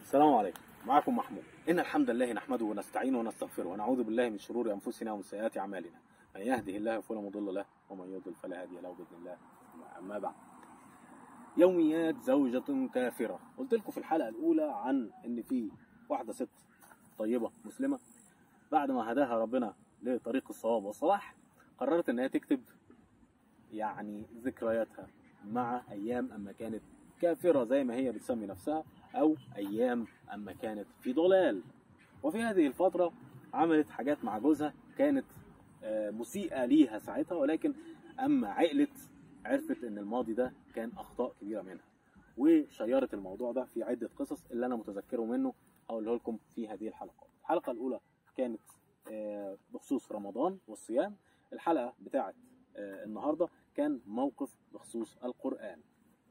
السلام عليكم معكم محمود إن الحمد لله نحمده ونستعينه ونستغفره ونعوذ بالله من شرور أنفسنا ومن سيئات أعمالنا من يهده الله فلا مضل له ومن يضلل فلا هادي له بإذن الله أما بعد يوميات زوجة كافرة قلت لكم في الحلقة الأولى عن إن في واحدة ست طيبة مسلمة بعد ما هداها ربنا لطريق الصواب والصلاح قررت إنها تكتب يعني ذكرياتها مع أيام أما كانت كافرة زي ما هي بتسمي نفسها أو أيام أما كانت في ضلال وفي هذه الفترة عملت حاجات مع جوزها كانت آه، مسيئة ليها ساعتها ولكن أما عقلت عرفت إن الماضي ده كان أخطاء كبيرة منها وشيرت الموضوع ده في عدة قصص اللي أنا متذكره منه هقوله لكم في هذه الحلقات الحلقة الأولى كانت آه، بخصوص رمضان والصيام الحلقة بتاعت آه، النهاردة كان موقف بخصوص القرآن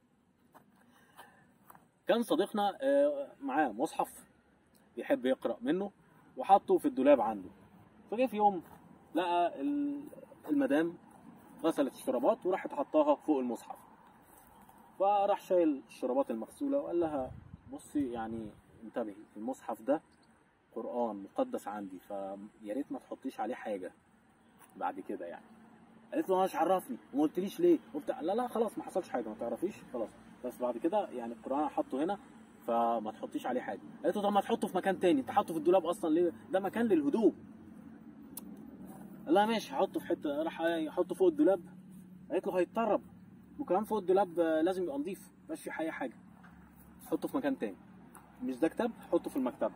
كان صديقنا آه، معاه مصحف بيحب يقرأ منه وحطه في الدولاب عنده فجه في يوم لقى ال- المدام غسلت الشرابات وراحت حطاها فوق المصحف فراح شايل الشرابات المغسولة وقال لها بصي يعني انتبهي المصحف ده قرآن مقدس عندي فيا ريت ما تحطيش عليه حاجة بعد كده يعني قالت له انا مش عرفني وما قلتليش ليه وبتاع لا لا خلاص ما حصلش حاجه ما تعرفيش خلاص بس بعد كده يعني القران هحطه هنا فما تحطيش عليه حاجه قالت له طب ما تحطه في مكان تاني انت حاطه في الدولاب اصلا ليه ده مكان للهدوم قال لها ماشي هحطه في حته راح يحطه فوق الدولاب قالت له هيتطرب وكمان فوق الدولاب آه، لازم يبقى نضيف مبقاش فيه اي حاجه حطه في مكان تاني مش ده كتاب حطه في المكتبه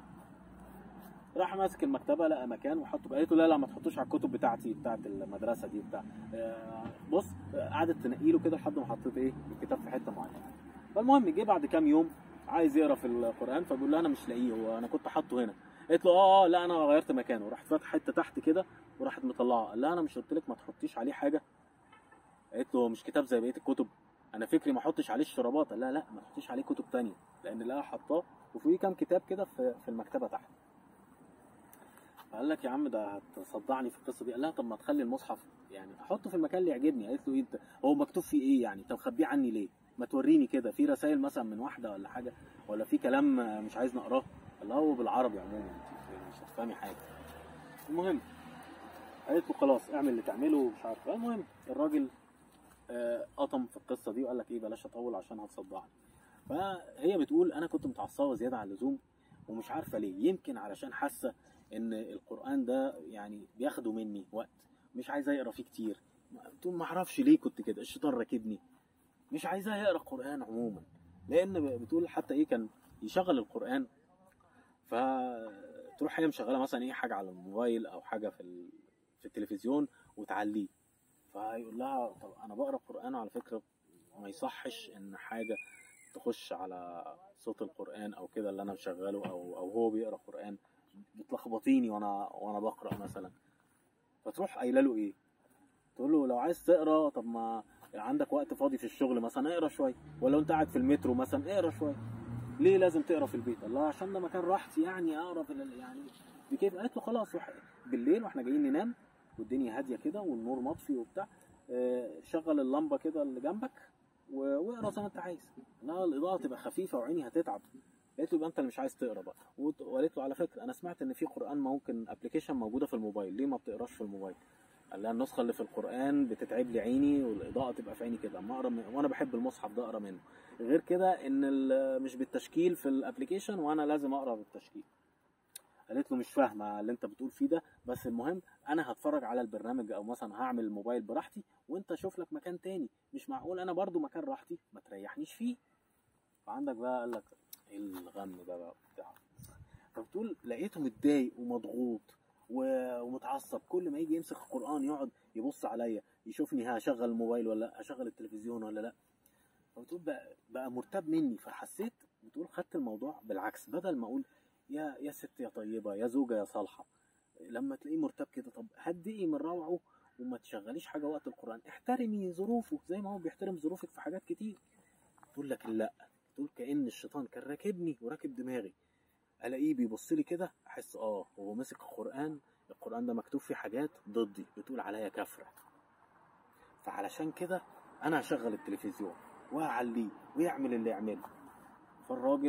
راح ماسك المكتبه لقى مكان وحطه قالت له لا لا ما تحطوش على الكتب بتاعتي بتاعت المدرسه دي بتاع آه، بص آه، قعدت تنقي له كده لحد ما حطيت ايه الكتاب في حته معينه فالمهم جه بعد كام يوم عايز يقرا في القران فبيقول لها انا مش لاقيه هو انا كنت حاطه هنا قالت له اه اه لا انا غيرت مكانه راحت فاتحه حته تحت كده وراحت مطلعه قال لها انا مش قلت لك ما تحطيش عليه حاجه قالت له مش كتاب زي بقيه الكتب انا فكري ما احطش عليه الشرابات قال لها لا ما تحطيش عليه كتب تانية لان لا حطاه وفي كام كتاب كده في في المكتبه تحت فقال لك يا عم ده هتصدعني في القصه دي قال لها طب ما تخلي المصحف يعني احطه في المكان اللي يعجبني قالت له ايه انت هو مكتوب فيه ايه يعني طب خبيه عني ليه ما توريني كده في رسائل مثلا من واحده ولا حاجه ولا في كلام مش عايز نقراه قال لها هو بالعربي عموما انت مش هتفهمي حاجه المهم قالت له خلاص اعمل اللي تعمله ومش عارف إيه. المهم الراجل آه، قطم في القصه دي وقال لك ايه بلاش اطول عشان هتصدعني فهي بتقول انا كنت متعصبه زياده عن اللزوم ومش عارفه ليه يمكن علشان حاسه ان القران ده يعني بياخده مني وقت مش عايزه يقرا فيه كتير بتقول ما اعرفش ليه كنت كده الشيطان راكبني مش عايزاه يقرا قران عموما لان بتقول حتى ايه كان يشغل القران فتروح هي مشغله مثلا ايه حاجه على الموبايل او حاجه في ال- في التلفزيون وتعليه فيقول لها طب انا بقرا قران على فكره ما يصحش ان حاجه تخش على صوت القران او كده اللي انا مشغله او او هو بيقرا قران بتلخبطيني وانا وانا بقرا مثلا فتروح قايله له ايه تقول له لو عايز تقرا طب ما عندك وقت فاضي في الشغل مثلا اقرا شويه ولو انت قاعد في المترو مثلا اقرا شويه ليه لازم تقرا في البيت الله عشان ده مكان راحتي يعني اقرا في ال- يعني بكيف قالت له خلاص روح بالليل واحنا جايين ننام والدنيا هاديه كده والنور مطفي وبتاع آه، شغل اللمبه كده اللي جنبك و- واقرا زي ما انت عايز لا الاضاءه تبقى خفيفه وعيني هتتعب قالت له يبقى انت اللي مش عايز تقرا بقى وت- وقالت له على فكره انا سمعت ان في قران ممكن ابلكيشن موجوده في الموبايل ليه ما بتقراش في الموبايل قال لها النسخه اللي في القران بتتعب لي عيني والاضاءه تبقى في عيني كده اما اقرا من- وانا بحب المصحف ده اقرا منه غير كده ان ال- مش بالتشكيل في الابلكيشن وانا لازم اقرا بالتشكيل قالت له مش فاهمه اللي انت بتقول فيه ده بس المهم انا هتفرج على البرنامج او مثلا هعمل الموبايل براحتي وانت شوف لك مكان تاني مش معقول انا برضو مكان راحتي ما تريحنيش فيه فعندك بقى قال لك ايه الغم ده بقى بتاع فبتقول لقيته متضايق ومضغوط و- ومتعصب كل ما يجي يمسك القران يقعد يبص عليا يشوفني هشغل الموبايل ولا لا هشغل التلفزيون ولا لا فبتقول بقى, بقى مرتاب مني فحسيت بتقول خدت الموضوع بالعكس بدل ما اقول يا يا ست يا طيبه يا زوجه يا صالحه لما تلاقيه مرتاب كده طب هدئي من روعه وما تشغليش حاجه وقت القران احترمي ظروفه زي ما هو بيحترم ظروفك في حاجات كتير تقول لك لا تقول كأن الشيطان كان راكبني وراكب دماغي الاقيه بيبص لي كده احس اه هو ماسك القران القران ده مكتوب فيه حاجات ضدي بتقول عليا كافره فعلشان كده انا هشغل التلفزيون وهعليه ويعمل اللي يعمله فالراجل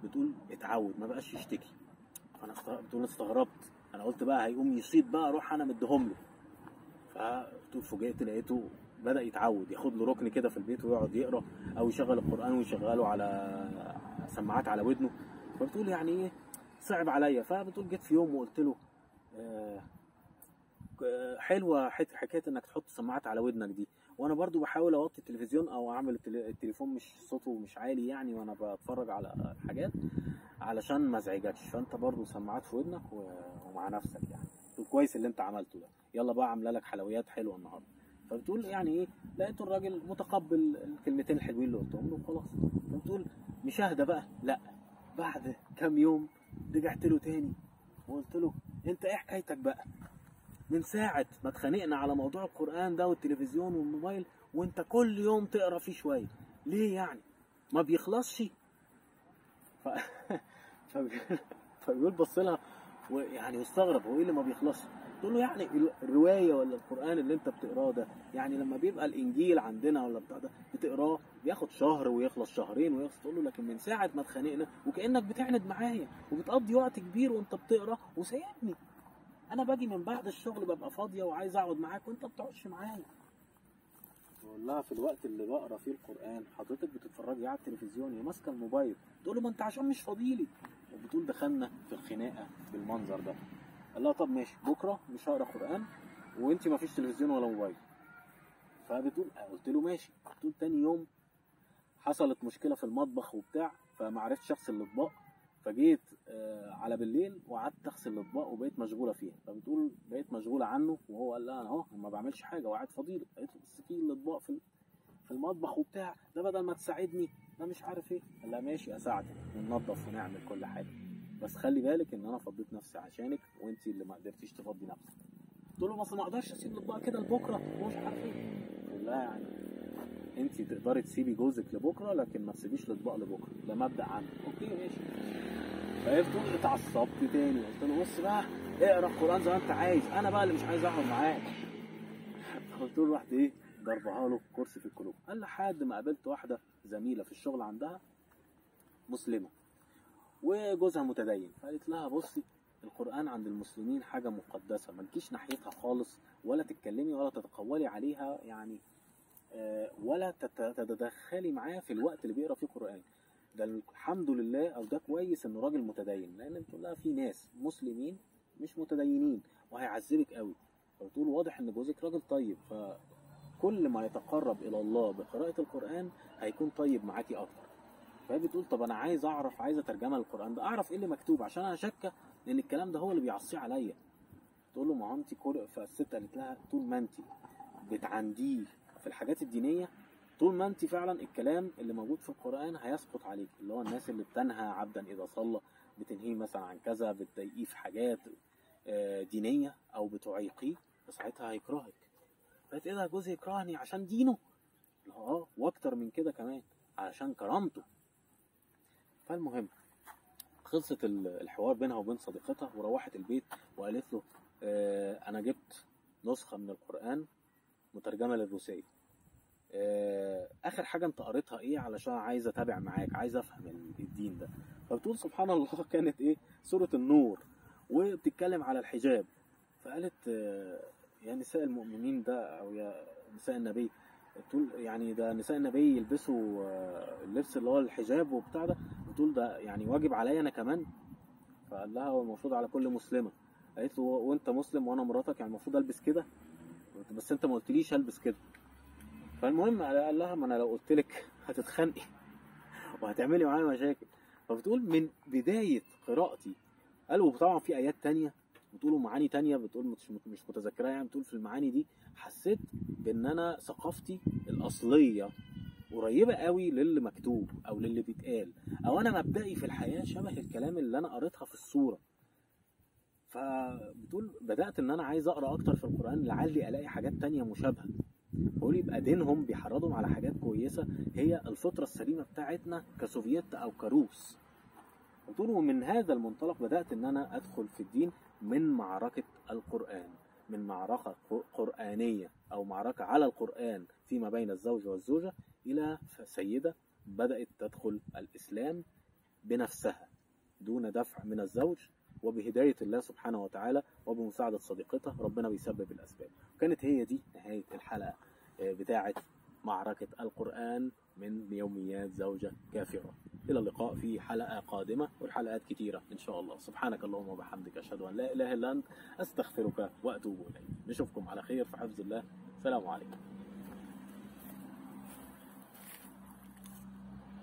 بتقول اتعود ما بقاش يشتكي فانا استغربت بتقول استغربت انا قلت بقى هيقوم يصيد بقى اروح انا مديهم له فبتقول فوجئت لقيته بدا يتعود ياخد له ركن كده في البيت ويقعد يقرا او يشغل القران ويشغله على سماعات على ودنه فبتقول يعني ايه صعب عليا فبتقول جيت في يوم وقلت له آه، آه، حلوه حت- حكايه انك تحط سماعات على ودنك دي وانا برضو بحاول اوطي التلفزيون او اعمل التلي- التليفون مش صوته مش عالي يعني وانا بتفرج على حاجات علشان ما ازعجكش فانت برضو سماعات في ودنك و- ومع نفسك يعني بتقول كويس اللي انت عملته ده يلا بقى عامله لك حلويات حلوه النهارده فبتقول يعني ايه لقيت الراجل متقبل الكلمتين الحلوين اللي قلتهم له وخلاص فبتقول مش اهدى بقى لا بعد كام يوم رجعت له تاني وقلت له انت ايه حكايتك بقى من ساعة ما اتخانقنا على موضوع القرآن ده والتلفزيون والموبايل وانت كل يوم تقرا فيه شوية ليه يعني ما بيخلصش ف... فبي- فبيقول بص لها ويعني مستغرب هو ايه اللي ما بيخلصش تقول له يعني ال- الرواية ولا القرآن اللي انت بتقراه ده يعني لما بيبقى الانجيل عندنا ولا بتاع ده بتقراه بياخد شهر ويخلص شهرين ويخلص تقول له لكن من ساعة ما اتخانقنا وكأنك بتعند معايا وبتقضي وقت كبير وانت بتقرا وسايبني انا باجي من بعد الشغل ببقى فاضيه وعايز اقعد معاك وانت ما بتقعدش معايا بقول لها في الوقت اللي بقرا فيه القران حضرتك بتتفرجي على التلفزيون يا ماسكه الموبايل تقول له ما انت عشان مش فاضيلي وبتقول دخلنا في الخناقه بالمنظر ده قال لها طب ماشي بكره مش هقرا قران وانت ما فيش تلفزيون ولا موبايل فبتقول قلت له ماشي بتقول تاني يوم حصلت مشكله في المطبخ وبتاع فما عرفتش اغسل الاطباق فجيت آه، على بالليل وقعدت اغسل الاطباق وبقيت مشغوله فيها فبتقول بقيت مشغوله عنه وهو قال لها انا اهو ما بعملش حاجه وقاعد فاضيلي قالت له بس في الاطباق في في المطبخ وبتاع ده بدل ما تساعدني ده مش عارف ايه قال لها ماشي اساعدك وننظف ونعمل كل حاجه بس خلي بالك ان انا فضيت نفسي عشانك وانت اللي ما قدرتيش تفضي نفسك تقول له بس ما اقدرش اسيب الاطباق كده لبكره ومش عارف ايه تقول لها يعني انت تقدري تسيبي جوزك لبكره لكن ما تسيبيش الاطباق لبكره ده مبدا عندك اوكي ماشي فهي بتقول اتعصبت تاني قلت له بص بقى اقرا القران زي ما انت عايز انا بقى اللي مش عايز اقعد معاك قلت له رحت ايه ضربها له كرسي في القلوب قال لحد ما قابلت واحده زميله في الشغل عندها مسلمه وجوزها متدين فقالت لها بصي القرآن عند المسلمين حاجة مقدسة ما تجيش ناحيتها خالص ولا تتكلمي ولا تتقولي عليها يعني آه، ولا تت- تتدخلي معاه في الوقت اللي بيقرا فيه قرآن ده الحمد لله او ده كويس انه راجل متدين لان بتقول لها في ناس مسلمين مش متدينين وهيعذبك قوي فبتقول واضح ان جوزك راجل طيب فكل ما يتقرب الى الله بقراءة القرآن هيكون طيب معاكي اكتر فهي بتقول طب انا عايز اعرف عايزه ترجمه للقران ده اعرف ايه اللي مكتوب عشان انا شاكه ان الكلام ده هو اللي بيعصيه عليا تقول له ما هو انت كل فالست قالت لها طول ما انت بتعنديه في الحاجات الدينيه طول ما انت فعلا الكلام اللي موجود في القران هيسقط عليك اللي هو الناس اللي بتنهى عبدا اذا صلى بتنهيه مثلا عن كذا بتضايقيه في حاجات آه، دينيه او بتعيقيه فساعتها هيكرهك فقالت ايه ده جوزي يكرهني عشان دينه لا، اه واكتر من كده كمان علشان كرامته فالمهم خلصت ال- الحوار بينها وبين صديقتها وروحت البيت وقالت له آه انا جبت نسخه من القران مترجمه للروسيه آه اخر حاجه انت قريتها ايه علشان عايز اتابع معاك عايز افهم ال- الدين ده فبتقول سبحان الله كانت ايه سوره النور وبتتكلم على الحجاب فقالت آه يا نساء المؤمنين ده او يا نساء النبي بتقول يعني ده نساء النبي يلبسوا آه، اللبس اللي هو الحجاب وبتاع ده بتقول ده يعني واجب عليا انا كمان فقال لها هو المفروض على كل مسلمه قالت له وانت مسلم وانا مراتك يعني المفروض البس كده قلت بس انت ما قلتليش البس كده فالمهم قال لها ما انا لو قلت لك هتتخانقي وهتعملي معايا مشاكل فبتقول من بدايه قراءتي قال وطبعا في ايات تانية بتقولوا معاني تانية بتقول مش مش متذكرها يعني بتقول في المعاني دي حسيت بان انا ثقافتي الاصليه قريبه قوي للي مكتوب او للي بيتقال او انا مبدئي في الحياه شبه الكلام اللي انا قريتها في الصوره فبتقول بدات ان انا عايز اقرا اكتر في القران لعلي الاقي حاجات تانية مشابهه بقول يبقى دينهم بيحرضهم على حاجات كويسه هي الفطره السليمه بتاعتنا كسوفييت او كروس بتقول ومن هذا المنطلق بدات ان انا ادخل في الدين من معركه القران من معركه قرانيه او معركه على القران فيما بين الزوج والزوجه الى سيده بدات تدخل الاسلام بنفسها دون دفع من الزوج وبهداية الله سبحانه وتعالى وبمساعدة صديقتها ربنا بيسبب الأسباب كانت هي دي نهاية الحلقة آه، بتاعة معركة القرآن من يوميات زوجة كافرة إلى اللقاء في حلقة قادمة والحلقات كتيرة إن شاء الله سبحانك اللهم وبحمدك أشهد أن لا إله إلا أنت أستغفرك وأتوب إليك نشوفكم على خير في حفظ الله سلام عليكم